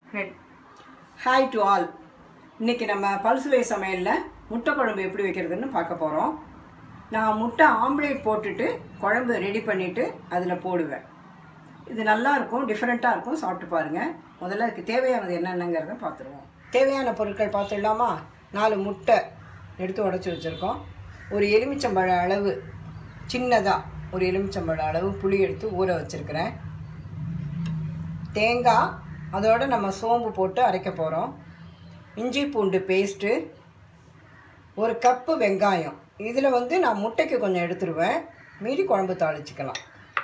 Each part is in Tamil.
ரெடி ஹாய் டு ஆல் இன்னைக்கு நம்ம பல்சுவை சமையலில் முட்டை குழம்பு எப்படி வைக்கிறதுன்னு பார்க்க போகிறோம் நான் முட்டை ஆம்லேட் போட்டுட்டு குழம்பு ரெடி பண்ணிவிட்டு அதில் போடுவேன் இது நல்லா இருக்கும் டிஃப்ரெண்ட்டாக இருக்கும் சாப்பிட்டு பாருங்கள் முதல்ல அதுக்கு தேவையானது என்னென்னங்கிறத பார்த்துருவோம் தேவையான பொருட்கள் பார்த்துடலாமா நாலு முட்டை எடுத்து உடச்சி வச்சுருக்கோம் ஒரு எலுமிச்சம்பழ அளவு சின்னதாக ஒரு எலுமிச்சம்பழ அளவு புளி எடுத்து ஊற வச்சுருக்கிறேன் தேங்காய் அதோட நம்ம சோம்பு போட்டு அரைக்க போகிறோம் இஞ்சி பூண்டு பேஸ்ட்டு ஒரு கப்பு வெங்காயம் இதில் வந்து நான் முட்டைக்கு கொஞ்சம் எடுத்துருவேன் மீதி குழம்பு தாளிச்சிக்கலாம்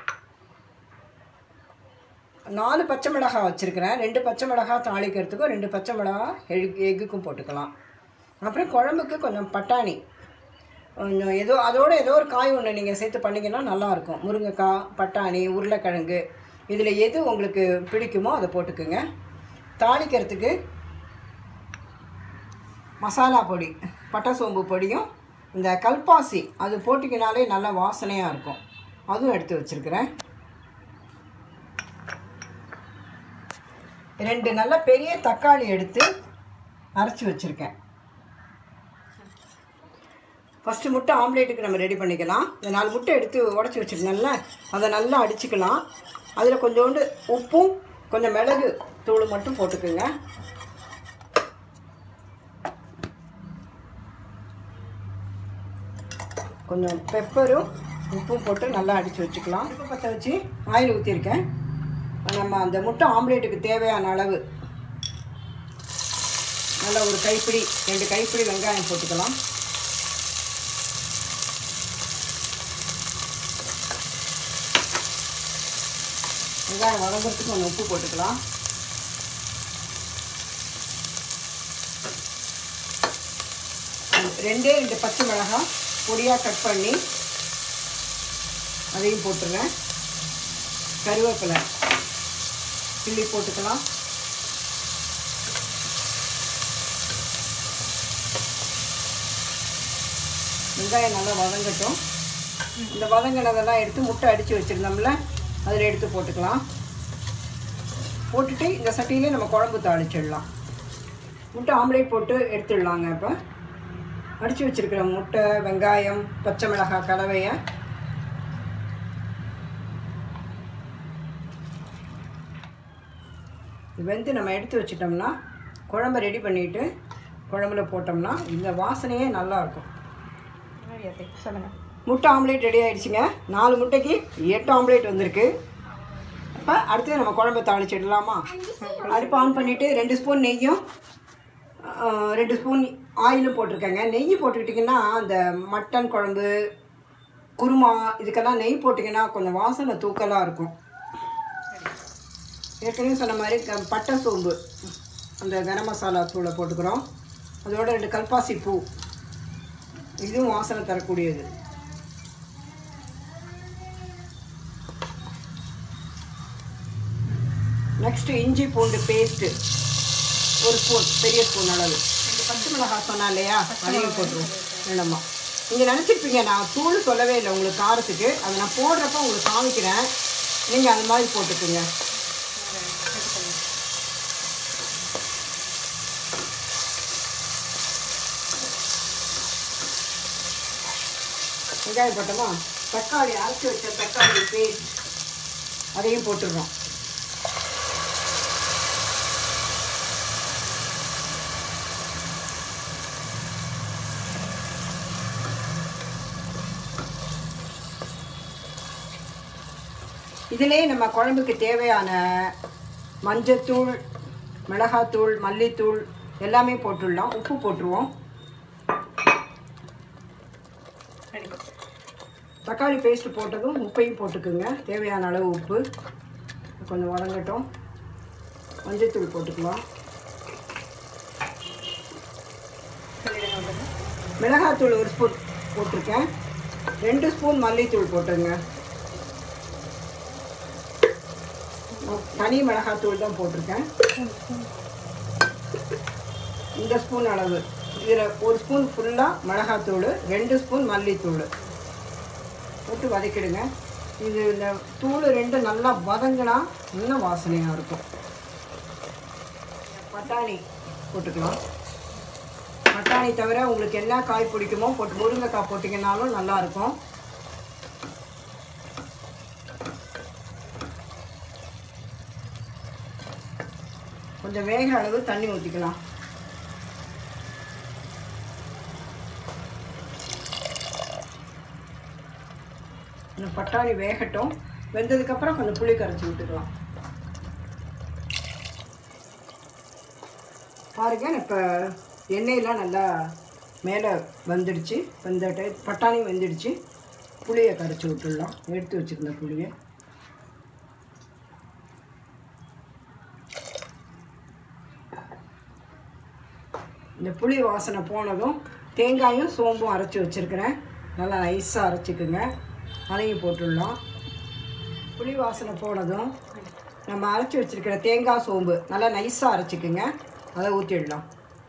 நாலு பச்சை மிளகாய் வச்சுருக்கிறேன் ரெண்டு பச்சை மிளகாய் தாளிக்கிறதுக்கும் ரெண்டு பச்சை மிளகாய் எக் எக்குக்கும் போட்டுக்கலாம் அப்புறம் குழம்புக்கு கொஞ்சம் பட்டாணி கொஞ்சம் ஏதோ அதோட ஏதோ ஒரு காய் ஒன்று நீங்கள் சேர்த்து பண்ணிங்கன்னா நல்லாயிருக்கும் முருங்கைக்காய் பட்டாணி உருளைக்கிழங்கு இதில் எது உங்களுக்கு பிடிக்குமோ அதை போட்டுக்குங்க தாளிக்கிறதுக்கு மசாலா பொடி பட்டை சோம்பு பொடியும் இந்த கல்பாசி அது போட்டிங்கனாலே நல்லா வாசனையாக இருக்கும் அதுவும் எடுத்து வச்சுருக்கிறேன் ரெண்டு நல்ல பெரிய தக்காளி எடுத்து அரைச்சி வச்சுருக்கேன் ஃபஸ்ட்டு முட்டை ஆம்லேட்டுக்கு நம்ம ரெடி பண்ணிக்கலாம் இந்த நாலு முட்டை எடுத்து உடச்சி வச்சுருந்தேன்ல அதை நல்லா அடிச்சுக்கலாம் அதில் கொஞ்சோண்டு உப்பும் கொஞ்சம் மிளகு தூள் மட்டும் போட்டுக்குங்க கொஞ்சம் பெப்பரும் உப்பும் போட்டு நல்லா அடித்து வச்சுக்கலாம் உப்பு பற்ற வச்சு ஆயில் ஊற்றிருக்கேன் நம்ம அந்த முட்டை ஆம்லேட்டுக்கு தேவையான அளவு நல்லா ஒரு கைப்பிடி ரெண்டு கைப்பிடி வெங்காயம் போட்டுக்கலாம் வெங்காயம் வதங்குறதுக்கு கொஞ்சம் உப்பு போட்டுக்கலாம் ரெண்டே ரெண்டு பச்சை மிளகாய் பொடியாக கட் பண்ணி அதையும் போட்டுருங்க கருவேப்பிலை கிள்ளி போட்டுக்கலாம் வெங்காயம் நல்லா வதங்கட்டும் இந்த வதங்கினதெல்லாம் எடுத்து முட்டை அடித்து வச்சுருந்தோம்ல அதில் எடுத்து போட்டுக்கலாம் போட்டுட்டு இந்த சட்டியிலே நம்ம குழம்பு தாளிச்சிடலாம் முட்டை ஆம்லேட் போட்டு எடுத்துடலாங்க இப்போ அடித்து வச்சுருக்கிற முட்டை வெங்காயம் பச்சை மிளகாய் கலவையை வெந்து நம்ம எடுத்து வச்சிட்டோம்னா குழம்பு ரெடி பண்ணிவிட்டு குழம்புல போட்டோம்னா இந்த வாசனையே நல்லாயிருக்கும் ரெடி அத்தை சொல்லுங்கள் முட்டை ஆம்லேட் ரெடி ஆயிடுச்சுங்க நாலு முட்டைக்கு எட்டு ஆம்லேட் வந்திருக்கு அப்போ அடுத்து நம்ம குழம்பு தாளிச்சிடலாமா அடுப்பு ஆன் பண்ணிவிட்டு ரெண்டு ஸ்பூன் நெய்யும் ஆ, ரெண்டு ஸ்பூன் ஆயிலும் போட்டிருக்கேங்க நெய் போட்டுக்கிட்டிங்கன்னா அந்த மட்டன் குழம்பு குருமா இதுக்கெல்லாம் நெய் போட்டிங்கன்னா கொஞ்சம் வாசனை தூக்கலாக இருக்கும் ஏற்கனவே சொன்ன மாதிரி க- பட்டை சோம்பு அந்த கரம் மசாலா தூளை போட்டுக்கிறோம் அதோட ரெண்டு கல்பாசி பூ இதுவும் வாசனை தரக்கூடியது நெக்ஸ்ட்டு இஞ்சி பூண்டு பேஸ்ட்டு ஒரு ஸ்பூன் பெரிய ஸ்பூன் அளவு இந்த பச்சை மிளகாய் சொன்னா இல்லையா அதையும் போட்டுருவோம் வேணாமா நீங்கள் நினச்சிருப்பீங்க நான் தூள் சொல்லவே இல்லை உங்களுக்கு காரத்துக்கு அதை நான் போடுறப்ப உங்களுக்கு காமிக்கிறேன் நீங்கள் அது மாதிரி போட்டுக்குங்க வெங்காயம் போட்டோமா தக்காளி அரைச்சி வச்ச தக்காளி பேஸ்ட் அதையும் போட்டுடுறோம் இதிலே நம்ம குழம்புக்கு தேவையான மஞ்சத்தூள் மிளகாத்தூள் மல்லித்தூள் எல்லாமே போட்டுடலாம் உப்பு போட்டுருவோம் ரெடி தக்காளி பேஸ்ட் போட்டதும் உப்பையும் போட்டுக்குங்க தேவையான அளவு உப்பு கொஞ்சம் வதங்கட்டும் மஞ்சத்தூள் போட்டுக்கலாம் சொல்லிடுங்க வந்துங்க மிளகாத்தூள் ஒரு ஸ்பூன் போட்டிருக்கேன் ரெண்டு ஸ்பூன் மல்லித்தூள் போட்டுங்க தனி மிளகாத்தூள் தான் போட்டிருக்கேன் இந்த ஸ்பூன் அளவு இதில் ஒரு ஸ்பூன் ஃபுல்லாக மிளகாத்தூள் ரெண்டு ஸ்பூன் மல்லித்தூள் போட்டு வதக்கிடுங்க இது இந்த தூள் ரெண்டும் நல்லா வதங்கினா இன்னும் வாசனையாக இருக்கும் பட்டாணி போட்டுக்கலாம் பட்டாணி தவிர உங்களுக்கு என்ன காய் பிடிக்குமோ போட்டு முருங்கைக்காய் போட்டிங்கனாலும் நல்லாயிருக்கும் கொஞ்சம் வேகிற அளவு தண்ணி ஊற்றிக்கலாம் இந்த பட்டாணி வேகட்டும் வெந்ததுக்கப்புறம் கொஞ்சம் புளி கரைச்சி விட்டுக்கலாம் பாருங்க இப்போ எண்ணெயெல்லாம் நல்லா மேலே வந்துடுச்சு வெந்த டை பட்டாணி வெந்துடுச்சு புளியை கரைச்சி விட்டுடலாம் எடுத்து வச்சுருந்த புளியை இந்த புளி வாசனை போனதும் தேங்காயும் சோம்பும் அரைச்சி வச்சுருக்கிறேன் நல்லா நைஸாக அரைச்சிக்குங்க அதையும் போட்டுடலாம் புளி வாசனை போனதும் நம்ம அரைச்சி வச்சுருக்கிற தேங்காய் சோம்பு நல்லா நைஸாக அரைச்சிக்குங்க அதை ஊற்றிடலாம்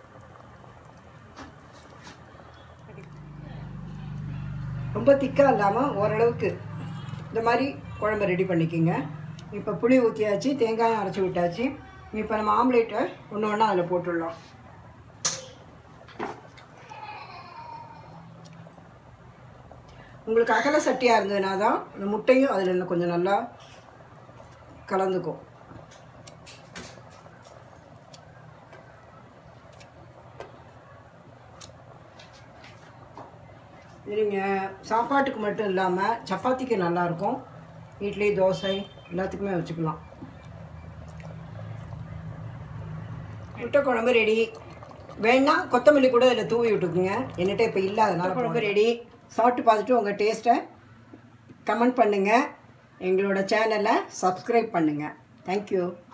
ரொம்ப திக்காக இல்லாமல் ஓரளவுக்கு இந்த மாதிரி குழம்பு ரெடி பண்ணிக்கோங்க இப்போ புளி ஊற்றியாச்சு தேங்காயும் அரைச்சி விட்டாச்சு இப்போ நம்ம ஆம்லேட்டை ஒன்று ஒன்றா அதில் போட்டுடலாம் உங்களுக்கு அகல சட்டியாக இருந்ததுனா தான் இந்த முட்டையும் அதில் இன்னும் கொஞ்சம் நல்லா கலந்துக்கும் இது நீங்கள் சாப்பாட்டுக்கு மட்டும் இல்லாமல் சப்பாத்திக்கு நல்லாயிருக்கும் இட்லி தோசை எல்லாத்துக்குமே வச்சுக்கலாம் முட்டை குழம்பு ரெடி வேணா கொத்தமல்லி கூட இதில் தூவி விட்டுக்குங்க என்கிட்ட இப்போ இல்லாதனால குழம்பு ரெடி சாப்பிட்டு பார்த்துட்டு உங்கள் டேஸ்ட்டை கமெண்ட் பண்ணுங்கள் எங்களோட சேனலை சப்ஸ்கிரைப் பண்ணுங்கள் தேங்க்யூ